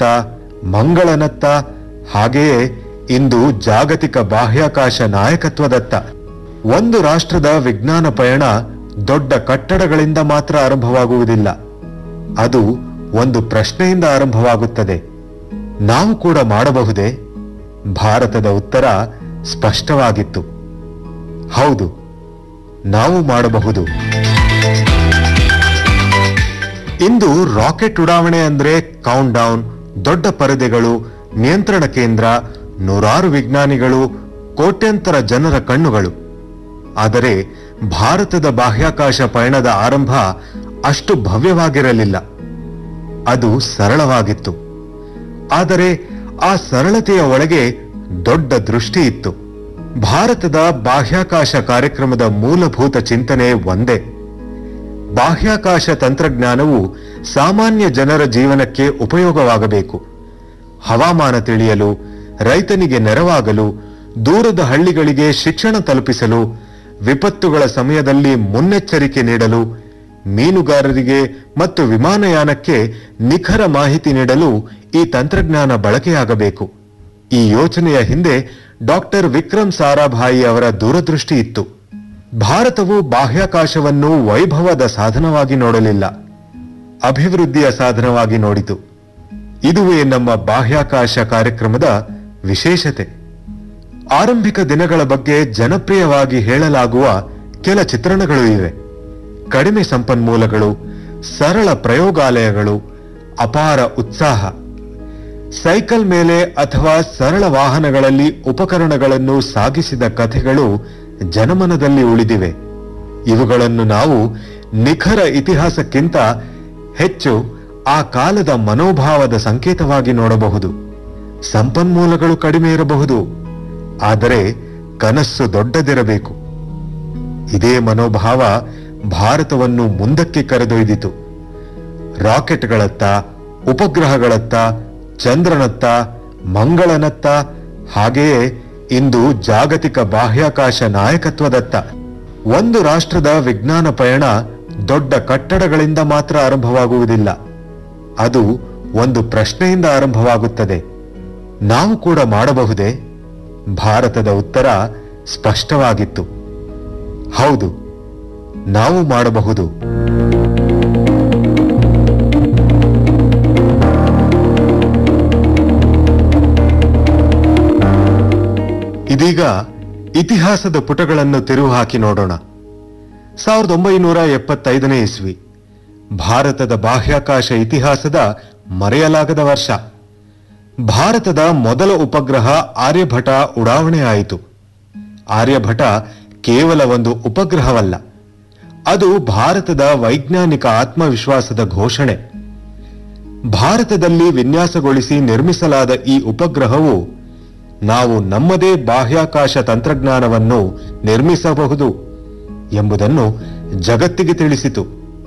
ಚಂದ್ರನತ್ತ ಮಂಗಳನತ್ತ ಹಾಗೆಯೇ ಇಂದು ಜಾಗತಿಕ ಬಾಹ್ಯಾಕಾಶ ನಾಯಕತ್ವದತ್ತ ಒಂದು ರಾಷ್ಟ್ರದ ವಿಜ್ಞಾನ ಪಯಣ ದೊಡ್ಡ ಕಟ್ಟಡಗಳಿಂದ ಮಾತ್ರ ಆರಂಭವಾಗುವುದಿಲ್ಲ ಅದು ಒಂದು ಪ್ರಶ್ನೆಯಿಂದ ಆರಂಭವಾಗುತ್ತದೆ ನಾವು ಕೂಡ ಮಾಡಬಹುದೇ ಭಾರತದ ಉತ್ತರ ಸ್ಪಷ್ಟವಾಗಿತ್ತು ಹೌದು ನಾವು ಮಾಡಬಹುದು ಇಂದು ರಾಕೆಟ್ ಉಡಾವಣೆ ಅಂದ್ರೆ ಕೌಂಟ್ ಡೌನ್ ದೊಡ್ಡ ಪರದೆಗಳು ನಿಯಂತ್ರಣ ಕೇಂದ್ರ ನೂರಾರು ವಿಜ್ಞಾನಿಗಳು ಕೋಟ್ಯಂತರ ಜನರ ಕಣ್ಣುಗಳು ಆದರೆ ಭಾರತದ ಬಾಹ್ಯಾಕಾಶ ಪಯಣದ ಆರಂಭ ಅಷ್ಟು ಭವ್ಯವಾಗಿರಲಿಲ್ಲ ಅದು ಸರಳವಾಗಿತ್ತು ಆದರೆ ಆ ಸರಳತೆಯ ಒಳಗೆ ದೊಡ್ಡ ದೃಷ್ಟಿ ಇತ್ತು ಭಾರತದ ಬಾಹ್ಯಾಕಾಶ ಕಾರ್ಯಕ್ರಮದ ಮೂಲಭೂತ ಚಿಂತನೆ ಒಂದೇ ಬಾಹ್ಯಾಕಾಶ ತಂತ್ರಜ್ಞಾನವು ಸಾಮಾನ್ಯ ಜನರ ಜೀವನಕ್ಕೆ ಉಪಯೋಗವಾಗಬೇಕು ಹವಾಮಾನ ತಿಳಿಯಲು ರೈತನಿಗೆ ನೆರವಾಗಲು ದೂರದ ಹಳ್ಳಿಗಳಿಗೆ ಶಿಕ್ಷಣ ತಲುಪಿಸಲು ವಿಪತ್ತುಗಳ ಸಮಯದಲ್ಲಿ ಮುನ್ನೆಚ್ಚರಿಕೆ ನೀಡಲು ಮೀನುಗಾರರಿಗೆ ಮತ್ತು ವಿಮಾನಯಾನಕ್ಕೆ ನಿಖರ ಮಾಹಿತಿ ನೀಡಲು ಈ ತಂತ್ರಜ್ಞಾನ ಬಳಕೆಯಾಗಬೇಕು ಈ ಯೋಚನೆಯ ಹಿಂದೆ ಡಾಕ್ಟರ್ ವಿಕ್ರಮ್ ಸಾರಾಭಾಯಿ ಅವರ ದೂರದೃಷ್ಟಿ ಇತ್ತು ಭಾರತವು ಬಾಹ್ಯಾಕಾಶವನ್ನು ವೈಭವದ ಸಾಧನವಾಗಿ ನೋಡಲಿಲ್ಲ ಅಭಿವೃದ್ಧಿಯ ಸಾಧನವಾಗಿ ನೋಡಿತು ಇದುವೇ ನಮ್ಮ ಬಾಹ್ಯಾಕಾಶ ಕಾರ್ಯಕ್ರಮದ ವಿಶೇಷತೆ ಆರಂಭಿಕ ದಿನಗಳ ಬಗ್ಗೆ ಜನಪ್ರಿಯವಾಗಿ ಹೇಳಲಾಗುವ ಕೆಲ ಚಿತ್ರಣಗಳು ಇವೆ ಕಡಿಮೆ ಸಂಪನ್ಮೂಲಗಳು ಸರಳ ಪ್ರಯೋಗಾಲಯಗಳು ಅಪಾರ ಉತ್ಸಾಹ ಸೈಕಲ್ ಮೇಲೆ ಅಥವಾ ಸರಳ ವಾಹನಗಳಲ್ಲಿ ಉಪಕರಣಗಳನ್ನು ಸಾಗಿಸಿದ ಕಥೆಗಳು ಜನಮನದಲ್ಲಿ ಉಳಿದಿವೆ ಇವುಗಳನ್ನು ನಾವು ನಿಖರ ಇತಿಹಾಸಕ್ಕಿಂತ ಹೆಚ್ಚು ಆ ಕಾಲದ ಮನೋಭಾವದ ಸಂಕೇತವಾಗಿ ನೋಡಬಹುದು ಸಂಪನ್ಮೂಲಗಳು ಕಡಿಮೆ ಇರಬಹುದು ಆದರೆ ಕನಸ್ಸು ದೊಡ್ಡದಿರಬೇಕು ಇದೇ ಮನೋಭಾವ ಭಾರತವನ್ನು ಮುಂದಕ್ಕೆ ಕರೆದೊಯ್ದಿತು ರಾಕೆಟ್ಗಳತ್ತ ಉಪಗ್ರಹಗಳತ್ತ ಚಂದ್ರನತ್ತ ಮಂಗಳನತ್ತ ಹಾಗೆಯೇ ಇಂದು ಜಾಗತಿಕ ಬಾಹ್ಯಾಕಾಶ ನಾಯಕತ್ವದತ್ತ ಒಂದು ರಾಷ್ಟ್ರದ ವಿಜ್ಞಾನ ಪಯಣ ದೊಡ್ಡ ಕಟ್ಟಡಗಳಿಂದ ಮಾತ್ರ ಆರಂಭವಾಗುವುದಿಲ್ಲ ಅದು ಒಂದು ಪ್ರಶ್ನೆಯಿಂದ ಆರಂಭವಾಗುತ್ತದೆ ನಾವು ಕೂಡ ಮಾಡಬಹುದೇ ಭಾರತದ ಉತ್ತರ ಸ್ಪಷ್ಟವಾಗಿತ್ತು ಹೌದು ನಾವು ಮಾಡಬಹುದು ಇದೀಗ ಇತಿಹಾಸದ ಪುಟಗಳನ್ನು ತಿರುವು ಹಾಕಿ ನೋಡೋಣ ಸಾವಿರದ ಒಂಬೈನೂರ ಎಪ್ಪತ್ತೈದನೇ ಇಸ್ವಿ ಭಾರತದ ಬಾಹ್ಯಾಕಾಶ ಇತಿಹಾಸದ ಮರೆಯಲಾಗದ ವರ್ಷ ಭಾರತದ ಮೊದಲ ಉಪಗ್ರಹ ಆರ್ಯಭಟ ಉಡಾವಣೆ ಆಯಿತು ಆರ್ಯಭಟ ಕೇವಲ ಒಂದು ಉಪಗ್ರಹವಲ್ಲ ಅದು ಭಾರತದ ವೈಜ್ಞಾನಿಕ ಆತ್ಮವಿಶ್ವಾಸದ ಘೋಷಣೆ ಭಾರತದಲ್ಲಿ ವಿನ್ಯಾಸಗೊಳಿಸಿ ನಿರ್ಮಿಸಲಾದ ಈ ಉಪಗ್ರಹವು ನಾವು ನಮ್ಮದೇ ಬಾಹ್ಯಾಕಾಶ ತಂತ್ರಜ್ಞಾನವನ್ನು ನಿರ್ಮಿಸಬಹುದು ಎಂಬುದನ್ನು ಜಗತ್ತಿಗೆ ತಿಳಿಸಿತು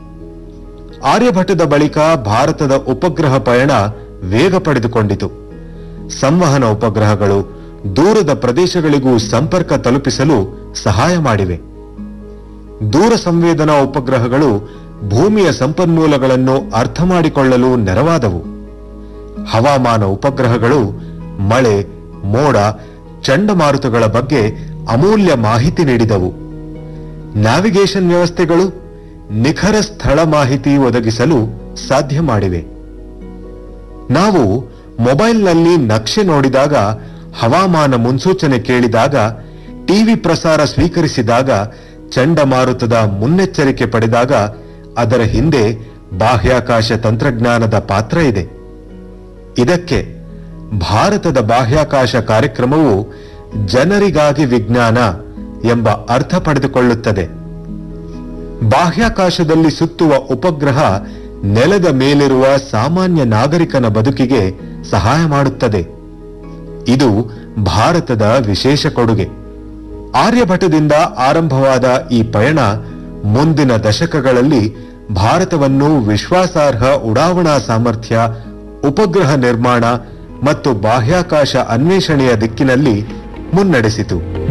ಆರ್ಯಭಟದ ಬಳಿಕ ಭಾರತದ ಉಪಗ್ರಹ ಪಯಣ ವೇಗ ಪಡೆದುಕೊಂಡಿತು ಸಂವಹನ ಉಪಗ್ರಹಗಳು ದೂರದ ಪ್ರದೇಶಗಳಿಗೂ ಸಂಪರ್ಕ ತಲುಪಿಸಲು ಸಹಾಯ ಮಾಡಿವೆ ದೂರ ಸಂವೇದನಾ ಉಪಗ್ರಹಗಳು ಭೂಮಿಯ ಸಂಪನ್ಮೂಲಗಳನ್ನು ಅರ್ಥ ಮಾಡಿಕೊಳ್ಳಲು ನೆರವಾದವು ಹವಾಮಾನ ಉಪಗ್ರಹಗಳು ಮಳೆ ಮೋಡ ಚಂಡಮಾರುತಗಳ ಬಗ್ಗೆ ಅಮೂಲ್ಯ ಮಾಹಿತಿ ನೀಡಿದವು ನ್ಯಾವಿಗೇಷನ್ ವ್ಯವಸ್ಥೆಗಳು ನಿಖರ ಸ್ಥಳ ಮಾಹಿತಿ ಒದಗಿಸಲು ಸಾಧ್ಯ ಮಾಡಿವೆ ನಾವು ಮೊಬೈಲ್ನಲ್ಲಿ ನಕ್ಷೆ ನೋಡಿದಾಗ ಹವಾಮಾನ ಮುನ್ಸೂಚನೆ ಕೇಳಿದಾಗ ಟಿವಿ ಪ್ರಸಾರ ಸ್ವೀಕರಿಸಿದಾಗ ಚಂಡಮಾರುತದ ಮುನ್ನೆಚ್ಚರಿಕೆ ಪಡೆದಾಗ ಅದರ ಹಿಂದೆ ಬಾಹ್ಯಾಕಾಶ ತಂತ್ರಜ್ಞಾನದ ಪಾತ್ರ ಇದೆ ಇದಕ್ಕೆ ಭಾರತದ ಬಾಹ್ಯಾಕಾಶ ಕಾರ್ಯಕ್ರಮವು ಜನರಿಗಾಗಿ ವಿಜ್ಞಾನ ಎಂಬ ಅರ್ಥ ಪಡೆದುಕೊಳ್ಳುತ್ತದೆ ಬಾಹ್ಯಾಕಾಶದಲ್ಲಿ ಸುತ್ತುವ ಉಪಗ್ರಹ ನೆಲದ ಮೇಲಿರುವ ಸಾಮಾನ್ಯ ನಾಗರಿಕನ ಬದುಕಿಗೆ ಸಹಾಯ ಮಾಡುತ್ತದೆ ಇದು ಭಾರತದ ವಿಶೇಷ ಕೊಡುಗೆ ಆರ್ಯಭಟದಿಂದ ಆರಂಭವಾದ ಈ ಪಯಣ ಮುಂದಿನ ದಶಕಗಳಲ್ಲಿ ಭಾರತವನ್ನು ವಿಶ್ವಾಸಾರ್ಹ ಉಡಾವಣಾ ಸಾಮರ್ಥ್ಯ ಉಪಗ್ರಹ ನಿರ್ಮಾಣ ಮತ್ತು ಬಾಹ್ಯಾಕಾಶ ಅನ್ವೇಷಣೆಯ ದಿಕ್ಕಿನಲ್ಲಿ ಮುನ್ನಡೆಸಿತು